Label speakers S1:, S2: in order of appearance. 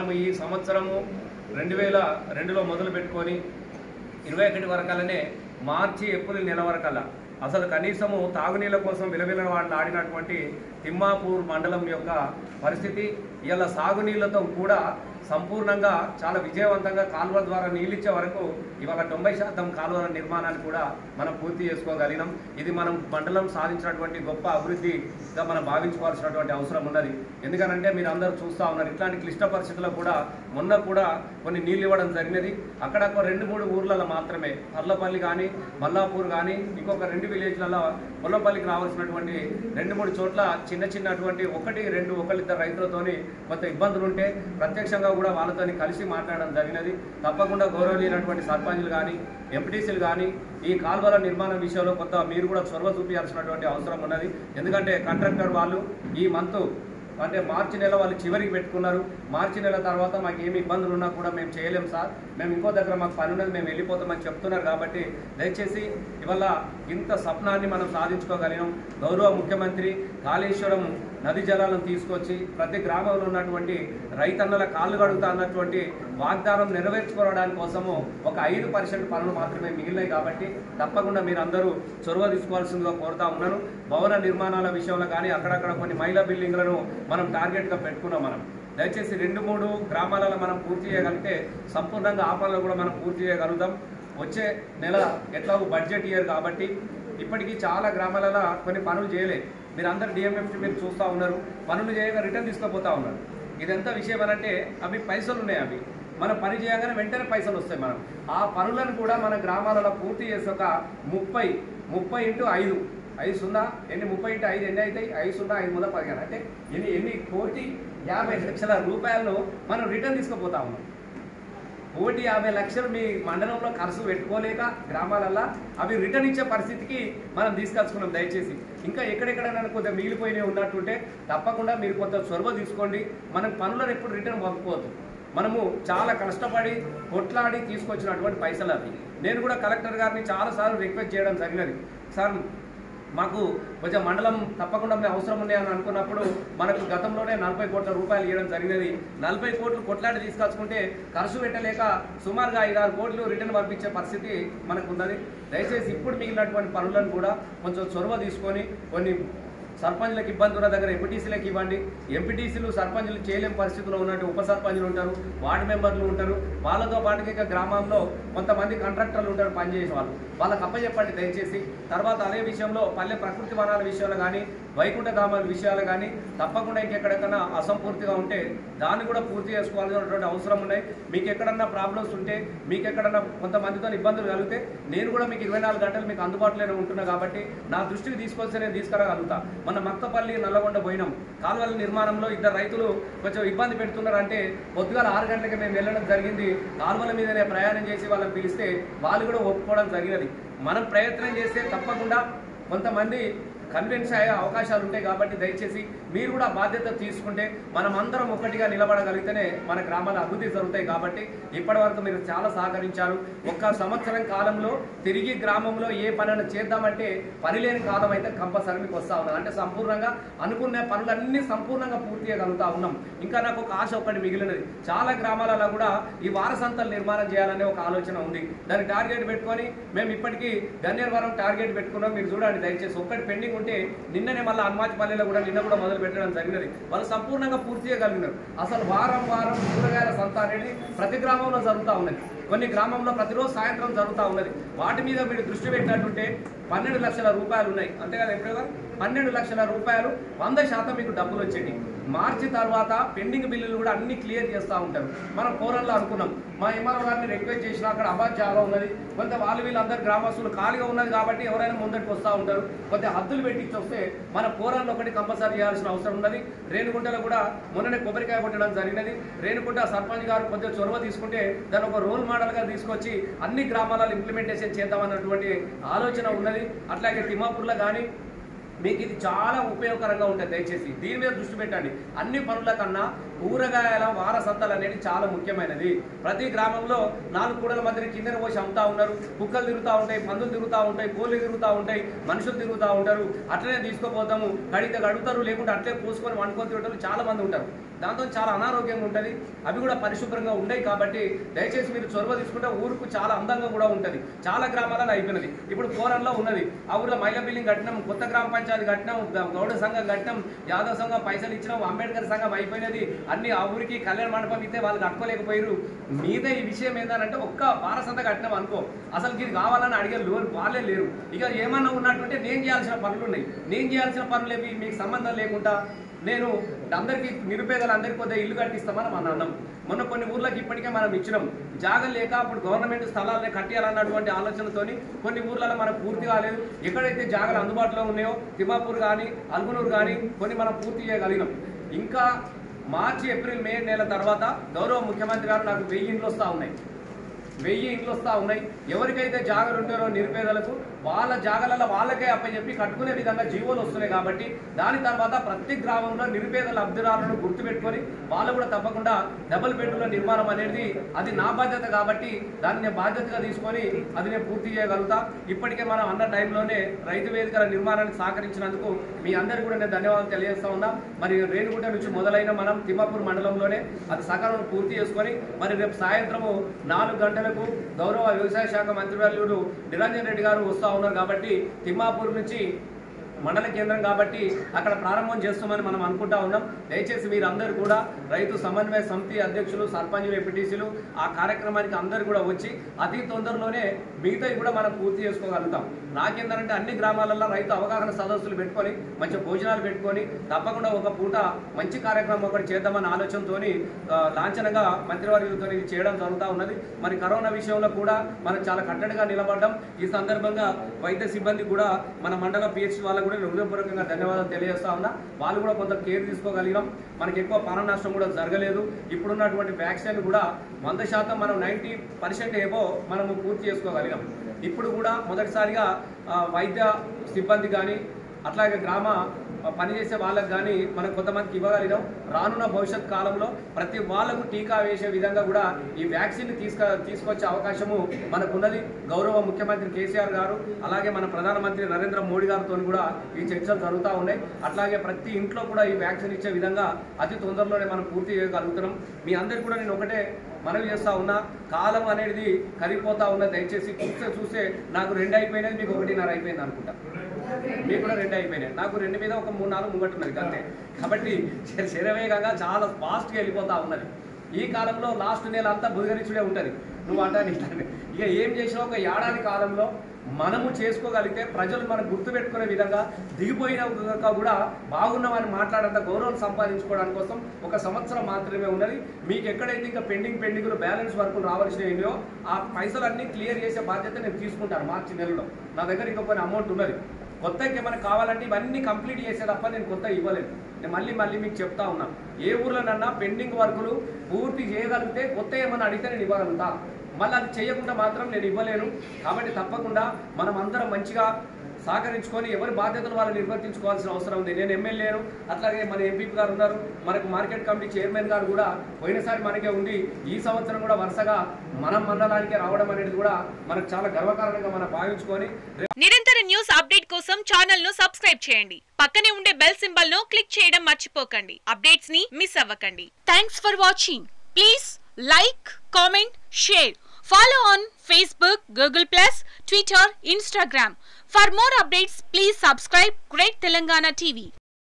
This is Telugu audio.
S1: మనం ఈ సంవత్సరము రెండు వేల రెండులో మొదలు పెట్టుకొని ఇరవై ఒకటి వరకల్లనే మార్చి ఏప్రిల్ నెల వరకల్లా అసలు కనీసము తాగునీళ్ళ కోసం విలవిల వాళ్ళు ఆడినటువంటి తిమ్మాపూర్ మండలం యొక్క పరిస్థితి ఇలా సాగునీళ్లతో కూడా సంపూర్ణంగా చాలా విజయవంతంగా కాలువల ద్వారా నీళ్ళిచ్చే వరకు ఇవాళ తొంభై శాతం కాలువల నిర్మాణాన్ని కూడా మనం పూర్తి చేసుకోగలిగినాం ఇది మనం మండలం సాధించినటువంటి గొప్ప అభివృద్ధిగా మనం భావించుకోవాల్సినటువంటి అవసరం ఉన్నది ఎందుకనంటే మీరు అందరూ చూస్తూ ఉన్నారు ఇట్లాంటి క్లిష్ట పరిస్థితుల్లో కూడా మొన్న కూడా కొన్ని నీళ్ళు ఇవ్వడం జరిగినది అక్కడ ఒక రెండు మూడు ఊర్లలో మాత్రమే పర్లపల్లి కానీ మల్లాపూర్ కానీ ఇంకొక రెండు విలేజ్లలో పొల్లపల్లికి రావాల్సినటువంటి రెండు మూడు చోట్ల చిన్న చిన్నటువంటి ఒకటి రెండు ఒకళ్ళిద్దరు రైతులతోని కొంత ఇబ్బందులు ఉంటే ప్రత్యక్షంగా కూడా వాళ్ళతోని కలిసి మాట్లాడడం జరిగినది తప్పకుండా గౌరవనీయనటువంటి సర్పంచులు కానీ ఎంపీటీసీలు కానీ ఈ కాల్వల నిర్మాణం విషయంలో కొంత మీరు కూడా చొరవ చూపించాల్సినటువంటి అవసరం ఉన్నది ఎందుకంటే కాంట్రాక్టర్ వాళ్ళు ఈ మంత్ అంటే మార్చి నెల వాళ్ళు చివరికి పెట్టుకున్నారు మార్చి నెల తర్వాత మాకు ఏమి ఇబ్బందులు ఉన్నా కూడా మేము చేయలేం సార్ మేము ఇంకో దగ్గర మాకు పని ఉన్నది మేము వెళ్ళిపోతామని చెప్తున్నారు కాబట్టి దయచేసి ఇవాళ ఇంత స్వప్నాన్ని మనం సాధించుకోగలిగినాం గౌరవ ముఖ్యమంత్రి కాళేశ్వరం నది జలాలను తీసుకొచ్చి ప్రతి గ్రామంలో ఉన్నటువంటి రైతన్నల కాళ్ళు కడుగుతా అన్నటువంటి వాగ్దానం నెరవేర్చుకోవడానికి కోసము ఒక ఐదు పర్సెంట్ పనులు మాత్రమే మిగిలినాయి కాబట్టి తప్పకుండా మీరు అందరూ చొరవ తీసుకోవాల్సిందిగా కోరుతా ఉన్నాను భవన నిర్మాణాల విషయంలో కానీ అక్కడక్కడ కొన్ని మహిళా బిల్డింగ్లను మనం టార్గెట్గా పెట్టుకున్నాం మనం దయచేసి రెండు మూడు గ్రామాలలో మనం పూర్తి చేయగలిగితే సంపూర్ణంగా ఆ పనులు కూడా మనం పూర్తి చేయగలుగుతాం వచ్చే నెల ఎట్లాగో బడ్జెట్ ఇయర్ కాబట్టి ఇప్పటికీ చాలా గ్రామాలలో కొన్ని పనులు చేయలే మీరు అందరు డిఎంఎఫ్టీ మీరు చూస్తూ ఉన్నారు పనులు చేయగా రిటర్న్ తీసుకుపోతా ఉన్నారు ఇదంతా విషయం అనంటే అవి పైసలు ఉన్నాయి అవి మనం పని చేయగానే వెంటనే పైసలు వస్తాయి మనం ఆ పనులను కూడా మన గ్రామాలలో పూర్తి చేసి ఒక ముప్పై ముప్పై ఇంటూ ఐదు ఐదు సున్నా ఎన్ని ముప్పై ఇంటూ ఐదు ఎన్ని అవుతాయి ఐదు సున్నా ఐదు వందల పదిహేను అంటే ఎన్ని ఎన్ని కోటి యాభై లక్షల రూపాయలను మనం రిటర్న్ తీసుకుపోతా ఉన్నాం కోటి యాభై లక్షలు మీ మండలంలో ఖర్చు పెట్టుకోలేక గ్రామాలల్లో అవి రిటర్న్ ఇచ్చే పరిస్థితికి మనం తీసుకొచ్చుకున్నాం దయచేసి ఇంకా ఎక్కడెక్కడైనా కొంత మిగిలిపోయినవి ఉన్నట్టుంటే తప్పకుండా మీరు కొంత చొరవ తీసుకోండి మనం పనులను ఎప్పుడు రిటర్న్ పంపుకోవద్దు మనము చాలా కష్టపడి కొట్లాడి తీసుకొచ్చినటువంటి పైసలు అవి నేను కూడా కలెక్టర్ గారిని చాలాసార్లు రిక్వెస్ట్ చేయడం జరిగినది సార్ మాకు కొంచెం మండలం తప్పకుండా మేము అవసరం ఉంది అని అనుకున్నప్పుడు మనకు గతంలోనే నలభై కోట్ల రూపాయలు ఇవ్వడం జరిగినది నలభై కోట్లు కొట్లాడి తీసుకొచ్చుకుంటే ఖర్చు పెట్టలేక సుమారుగా ఐదారు కోట్లు రిటర్న్ పంపించే పరిస్థితి మనకు ఉన్నది దయచేసి ఇప్పుడు మిగిలినటువంటి పనులను కూడా కొంచెం చొరవ తీసుకొని కొన్ని సర్పంచ్లకు ఇబ్బంది ఉన్న దగ్గర ఎంపీటీసీలకు ఇవ్వండి ఎంపీటీసీలు సర్పంచ్లు చేయలేని పరిస్థితిలో ఉన్నట్టు ఉప సర్పంచ్లు ఉంటారు వార్డు మెంబర్లు ఉంటారు వాళ్ళతో పాటుగా ఇక గ్రామంలో కొంతమంది కాంట్రాక్టర్లు ఉంటారు పనిచేసే వాళ్ళు వాళ్ళకి అప్పచెప్పండి దయచేసి తర్వాత అదే విషయంలో పల్లె ప్రకృతి వనాల విషయాలు కానీ వైకుంఠ ధామాల విషయాలు కానీ తప్పకుండా ఇంకెక్కడెక్కడన్నా అసంపూర్తిగా ఉంటే దాన్ని కూడా పూర్తి చేసుకోవాల్సినటువంటి అవసరం ఉన్నాయి మీకు ఎక్కడన్నా ప్రాబ్లమ్స్ ఉంటే మీకు ఎక్కడన్నా కొంతమందితో ఇబ్బందులు కలిగితే నేను కూడా మీకు ఇరవై నాలుగు గంటలు మీకు అందుబాటులోనే ఉంటున్నా కాబట్టి నా దృష్టికి తీసుకొస్తే నేను తీసుకురాగలుగుతా మన మక్తపల్లి నల్లగొండ పోయినాం కాలువల నిర్మాణంలో ఇద్దరు రైతులు కొంచెం ఇబ్బంది పెడుతున్నారు అంటే పొద్దుగాల ఆరు గంటలకి మేము వెళ్ళడం జరిగింది కాలువల మీదనే ప్రయాణం చేసి వాళ్ళని పిలిస్తే వాళ్ళు కూడా ఒప్పుకోవడం జరిగినది మనం ప్రయత్నం చేస్తే తప్పకుండా కొంతమంది కన్విన్స్ అయ్యే అవకాశాలు ఉంటాయి కాబట్టి దయచేసి మీరు కూడా బాధ్యత తీసుకుంటే మనం అందరం ఒకటిగా నిలబడగలిగితేనే మన గ్రామాల అభివృద్ధి జరుగుతాయి కాబట్టి ఇప్పటి వరకు మీరు చాలా సహకరించారు ఒక్క సంవత్సరం కాలంలో తిరిగి గ్రామంలో ఏ పనులు చేద్దామంటే పని లేని కాలం అయితే కంపల్సరీ మీకు వస్తూ ఉన్నాం అంటే సంపూర్ణంగా అనుకున్న పనులన్నీ సంపూర్ణంగా పూర్తి చేయగలుగుతా ఉన్నాం ఇంకా నాకు ఒక ఆశ ఒకటి మిగిలినది చాలా గ్రామాలలో కూడా ఈ వారసంతలు నిర్మాణం చేయాలనే ఒక ఆలోచన ఉంది దాన్ని టార్గెట్ పెట్టుకొని మేము ఇప్పటికీ గన్నేరవరం టార్గెట్ పెట్టుకున్నాం మీరు చూడండి దయచేసి ఒక్కటి పెండింగ్ ఉంటే నిన్ననే మళ్ళీ హనుమాచిపల్లిలో కూడా నిన్న కూడా మొదలు పెట్టడం జరిగినది వాళ్ళు సంపూర్ణంగా పూర్తి చేయగలిగినారు అసలు వారం వారం కూరగాయల సంత అనేది ప్రతి గ్రామంలో జరుగుతూ ఉన్నది కొన్ని గ్రామంలో ప్రతిరోజు సాయంత్రం జరుగుతూ ఉన్నది వాటి మీద మీరు దృష్టి పెట్టినట్టుంటే పన్నెండు లక్షల రూపాయలు ఉన్నాయి అంతే కదా ఎప్పుడు పన్నెండు లక్షల రూపాయలు వంద శాతం మీకు డబ్బులు వచ్చేటి మార్చి తర్వాత పెండింగ్ బిల్లులు కూడా అన్ని క్లియర్ చేస్తూ ఉంటారు మనం ఫోరన్లో అనుకున్నాం మా ఎంఆర్ఓ గారిని రిక్వెస్ట్ చేసినా అక్కడ అబాద్ చాలా ఉన్నది కొంత వాళ్ళు వీళ్ళందరూ గ్రామస్తులు ఖాళీగా ఉన్నది కాబట్టి ఎవరైనా ముందరికి వస్తూ ఉంటారు కొంత హద్దులు పెట్టించి వస్తే మన ఫోరన్లో ఒకటి కంపల్సరీ చేయాల్సిన అవసరం ఉన్నది రేణుగుంటలో కూడా మొన్ననే కొబ్బరికాయ కొట్టడం జరిగినది రేణుగుంట సర్పంచ్ గారు కొంచెం చొరవ తీసుకుంటే దాన్ని ఒక రోల్ మోడల్గా తీసుకొచ్చి అన్ని గ్రామాలలో ఇంప్లిమెంటేషన్ చేద్దామన్నటువంటి ఆలోచన ఉన్నది అట్లాగే తిమ్మాపూర్లో కానీ మీకు ఇది చాలా ఉపయోగకరంగా ఉంటుంది దయచేసి దీని మీద దృష్టి పెట్టండి అన్ని పనుల కన్నా కూరగాయల వార సంతలు అనేది చాలా ముఖ్యమైనది ప్రతి గ్రామంలో నాలుగు కూడల మధ్య కిందన పోసి అమ్ముతా ఉన్నారు కుక్కలు తిరుగుతూ ఉంటాయి పందులు తిరుగుతూ ఉంటాయి కోళ్ళు తిరుగుతూ ఉంటాయి మనుషులు తిరుగుతూ ఉంటారు అట్లనే తీసుకుపోతాము కడిగితే కడుగుతారు లేకుంటే అట్లే పూసుకొని వండుకొని తింటారు చాలా మంది ఉంటారు దాంతో చాలా అనారోగ్యంగా ఉంటుంది అవి కూడా పరిశుభ్రంగా ఉండవు కాబట్టి దయచేసి మీరు చొరవ తీసుకుంటే ఊరుకు చాలా అందంగా కూడా ఉంటుంది చాలా గ్రామాలలో అయిపోయినది ఇప్పుడు పోరంలో ఉన్నది ఆ ఊర్లో మహిళా బిల్డింగ్ కట్టినాం కొత్త గ్రామ పంచాయతీ కట్టినాం గ- గౌడ సంఘం కట్టినాం యాదవ్ సంఘం పైసలు ఇచ్చినాం అంబేద్కర్ సంఘం అయిపోయినది అన్ని ఆ ఊరికి కళ్యాణ మండపం ఇస్తే వాళ్ళు కట్టుకోలేకపోయారు మీద ఈ విషయం ఏంటంటే ఒక్క వారసంత కట్టినాం అనుకో అసలు ఇది కావాలని అడిగే లోన్ వాళ్ళే లేరు ఇక ఏమన్నా ఉన్నట్టుంటే నేను చేయాల్సిన పనులు ఉన్నాయి నేను చేయాల్సిన పనులు ఏవి మీకు సంబంధం లేకుండా నేను అందరికీ నిరుపేదలు అందరికీ కొద్దిగా ఇల్లు కట్టిస్తామని మన అన్నం మొన్న కొన్ని ఊర్లకు ఇప్పటికే మనం ఇచ్చినాం జాగం లేక అప్పుడు గవర్నమెంట్ స్థలాలనే కట్టియాలన్నటువంటి ఆలోచనతోని కొన్ని ఊర్లలో మనకు పూర్తి కాలేదు ఎక్కడైతే జాగాలు అందుబాటులో ఉన్నాయో తిమ్మాపూర్ కానీ అల్గునూరు కానీ కొన్ని మనం పూర్తి చేయగలిగినాం ఇంకా మార్చి ఏప్రిల్ మే నెల తర్వాత గౌరవ ముఖ్యమంత్రి గారు నాకు వెయ్యి ఇండ్లు వస్తూ ఉన్నాయి వెయ్యి ఇండ్లు వస్తూ ఉన్నాయి ఎవరికైతే జాగలు ఉంటారో నిరుపేదలకు వాళ్ళ జాగలలో వాళ్ళకే అప్పచెప్పి కట్టుకునే విధంగా జీవోలు వస్తున్నాయి కాబట్టి దాని తర్వాత ప్రతి గ్రామంలో నిరుపేద లబ్ధిదారులను గుర్తుపెట్టుకొని వాళ్ళు కూడా తప్పకుండా డబుల్ బెడ్రూమ్ల నిర్మాణం అనేది అది నా బాధ్యత కాబట్టి దాన్ని నేను బాధ్యతగా తీసుకొని అది నేను పూర్తి చేయగలుగుతా ఇప్పటికే మనం అన్న టైంలోనే రైతు వేదికల నిర్మాణానికి సహకరించినందుకు మీ అందరికీ కూడా నేను ధన్యవాదాలు తెలియజేస్తా ఉన్నా మరి రేణుగుంట నుంచి మొదలైన మనం తిమ్మాపూర్ మండలంలోనే అది సకాలం పూర్తి చేసుకొని మరి రేపు సాయంత్రము నాలుగు గంటలకు గౌరవ వ్యవసాయ శాఖ మంత్రివర్యుడు నిరంజన్ రెడ్డి గారు వస్తూ ఉన్నారు కాబట్టి తిమ్మాపూర్ నుంచి మండల కేంద్రం కాబట్టి అక్కడ ప్రారంభం చేస్తామని మనం అనుకుంటా ఉన్నాం దయచేసి మీరందరూ కూడా రైతు సమన్వయ సమితి అధ్యక్షులు సర్పంచులు ఎంపీటీసీలు ఆ కార్యక్రమానికి అందరూ కూడా వచ్చి అతి తొందరలోనే మిగతావి కూడా మనం పూర్తి చేసుకోగలుగుతాం నాకేందంటే అన్ని గ్రామాలలో రైతు అవగాహన సదస్సులు పెట్టుకొని మంచి భోజనాలు పెట్టుకొని తప్పకుండా ఒక పూట మంచి కార్యక్రమం ఒకటి చేద్దామన్న ఆలోచనతో లాంఛనంగా మంత్రివర్యులతో ఇది చేయడం జరుగుతూ ఉన్నది మరి కరోనా విషయంలో కూడా మనం చాలా కట్టడిగా నిలబడ్డం ఈ సందర్భంగా వైద్య సిబ్బంది కూడా మన మండల పిహెచ్ వాళ్ళకు కూడా నేను హృదయపూర్వకంగా ధన్యవాదాలు తెలియజేస్తా ఉన్నా వాళ్ళు కూడా కొంత కేర్ తీసుకోగలిగాం మనకి ఎక్కువ ప్రాణ నష్టం కూడా జరగలేదు ఇప్పుడున్నటువంటి వ్యాక్సిన్ కూడా వంద శాతం మనం నైంటీ పర్సెంట్ ఏవో మనము పూర్తి చేసుకోగలిగాం ఇప్పుడు కూడా మొదటిసారిగా ఆ, వైద్య సిబ్బంది కానీ అట్లాగే గ్రామ ఆ, పనిచేసే వాళ్ళకి కానీ మనం కొంతమందికి ఇవ్వగలిగాం రానున్న భవిష్యత్ కాలంలో ప్రతి వాళ్ళకు టీకా వేసే విధంగా కూడా ఈ వ్యాక్సిన్ తీసుక తీసుకొచ్చే అవకాశము మనకున్నది గౌరవ ముఖ్యమంత్రి కేసీఆర్ గారు అలాగే మన ప్రధానమంత్రి నరేంద్ర మోడీ గారితో కూడా ఈ చర్చలు జరుగుతూ ఉన్నాయి అట్లాగే ప్రతి ఇంట్లో కూడా ఈ వ్యాక్సిన్ ఇచ్చే విధంగా అతి తొందరలోనే మనం పూర్తి చేయగలుగుతున్నాం మీ అందరికీ కూడా నేను ఒకటే మనవి చేస్తా ఉన్నా కాలం అనేది కరిగిపోతా ఉన్నా దయచేసి చూస్తే చూస్తే నాకు రెండు అయిపోయినది మీకు ఒకటిన్నర అయిపోయింది అనుకుంటా మీకు కూడా రెండు అయిపోయినాయి నాకు రెండు మీద ఒక మూడు నాలుగు ముంగట్టున్నది అంతే కాబట్టి శర- శరవేగంగా చాలా ఫాస్ట్గా వెళ్ళిపోతా ఉన్నది ఈ కాలంలో లాస్ట్ నెల అంతా బుధగరిచుడే ఉంటుంది నువ్వు అంటాను ఇట్లానే ఇక ఏం చేసినా ఒక ఏడాది కాలంలో మనము చేసుకోగలిగితే ప్రజలు మనం గుర్తుపెట్టుకునే విధంగా దిగిపోయినాక కూడా బాగున్నామని మాట్లాడంత గౌరవం సంపాదించుకోవడానికి కోసం ఒక సంవత్సరం మాత్రమే ఉన్నది మీకు ఎక్కడైతే ఇంకా పెండింగ్ పెండింగ్లు బ్యాలెన్స్ వర్కులు రావాల్సినవియో ఆ పైసలన్నీ క్లియర్ చేసే బాధ్యత నేను తీసుకుంటాను మార్చి నెలలో నా దగ్గర ఇంకా కొన్ని అమౌంట్ ఉన్నది కొత్తకి ఏమైనా కావాలంటే ఇవన్నీ కంప్లీట్ చేసే తప్ప నేను కొత్త ఇవ్వలేదు నేను మళ్ళీ మళ్ళీ మీకు చెప్తా ఉన్నా ఏ ఊర్లోనన్నా పెండింగ్ వర్కులు పూర్తి చేయగలిగితే కొత్త ఏమైనా అడిగితే నేను ఇవ్వగలుగుతా మళ్ళీ అది చేయకుండా మాత్రం నేను ఇవ్వలేను కాబట్టి తప్పకుండా మనం అందరం మంచిగా సహకరించుకొని ఎవరి బాధ్యతలు వాళ్ళు నిర్వర్తించుకోవాల్సిన అవసరం ఉంది నేను ఎమ్మెల్యేను అట్లాగే మన ఎంపీ గారు ఉన్నారు మనకు మార్కెట్ కమిటీ చైర్మన్ గారు కూడా పోయినసారి మనకే ఉండి ఈ సంవత్సరం కూడా వరుసగా మనం మండలానికి రావడం అనేది కూడా మనకు చాలా గర్వకారణంగా మనం భావించుకొని
S2: నిరంతర న్యూస్ అప్డేట్ కోసం ఛానల్ ను సబ్స్క్రైబ్ చేయండి పక్కనే ఉండే బెల్ సింబల్ ను క్లిక్ చేయడం మర్చిపోకండి అప్డేట్స్ ని మిస్ అవ్వకండి thanks for watching please like comment share follow on Facebook Google plus Twitter Instagram for more updates please subscribe great Telangana TV